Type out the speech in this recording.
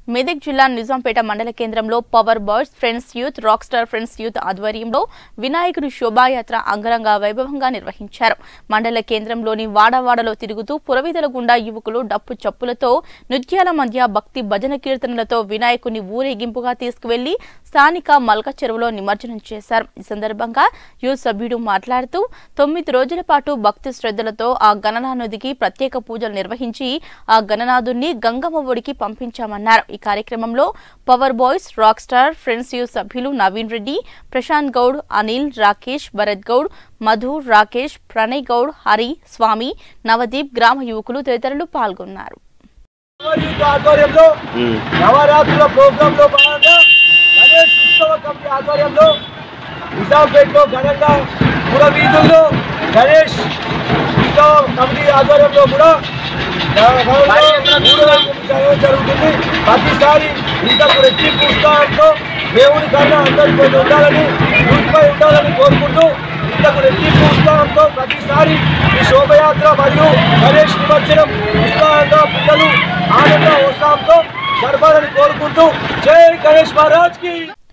మెదక్ జిల్లా నిజాంపేట మండల కేంద్రంలో power boys friends youth rock star friends youth ఆధ్వర్యంలో వినాయకుడి శోభాయాత్ర అంగరంగ వైభవంగా నిర్వహించారు మండల కేంద్రంలోని వాడవాడలో తిరుగుతూ పురవీధుల గుండా యువకులు డప్పు చప్పులతో నృత్యాల మధ్య భక్తి భజన కీర్తనలతో వినాయకుని ఊరేగింపుగా తీసుకువెళ్లి స్థానిక మల్క చెరువులో నిమజ్జనం చేశారు ఈ సందర్భంగా యూత్ సభ్యుడు మాట్లాడుతూ తొమ్మిది రోజుల పాటు భక్తి శ్రద్ధలతో ఆ గణనాథుడికి ప్రత్యేక పూజలు నిర్వహించి ఆ గణనాథుడిని గంగమ్మ ఒడికి పంపించామన్నారు ఈ కార్యక్రమంలో power boys rock star friends youth సభ్యులు నవీన్ రెడ్డి ప్రశాంత్ గౌడ్ అనిల్ రాకేష్ భరత్ గౌడ్ మధు రాకేష్ ప్రణయ్ గౌడ్ హరి స్వామి నవదీప్ గ్రామ యువకులు తదితరులు పాల్గొన్నారు యూత్ ఆధ్వర్యంలో నవరాత్రుల ప్రోగ్రామ్ లో భాగంగా గణేష్ ఉత్సవ కమిటీ ఆధ్వర్యంలో నిజాంపేటలో ఘనంగా పుర వీధుల్లో గణేష్ ఉత్సవ కమిటీ ఆధ్వర్యంలో కూడా ఊరేగింపు జరగడం జరుగుతుంది ప్రతిసారి ఇంతకు రెట్టింపు ఉత్సాహంతో దేవుడి కన్నా అందరికీ ఉండాలని యూత్పై ఉండాలని కోరుకుంటూ ఇంతకు రెట్టింపు ఉత్సాహంతో ప్రతిసారి ఈ శోభయాత్ర మరియు గణేష్ నిమజ్జనం ఉత్సాహంగా పిల్లలు ఆనంద ఉత్సాహంతో జరపాలని కోరుకుంటూ జై గణేష్ మహారాజ్ కి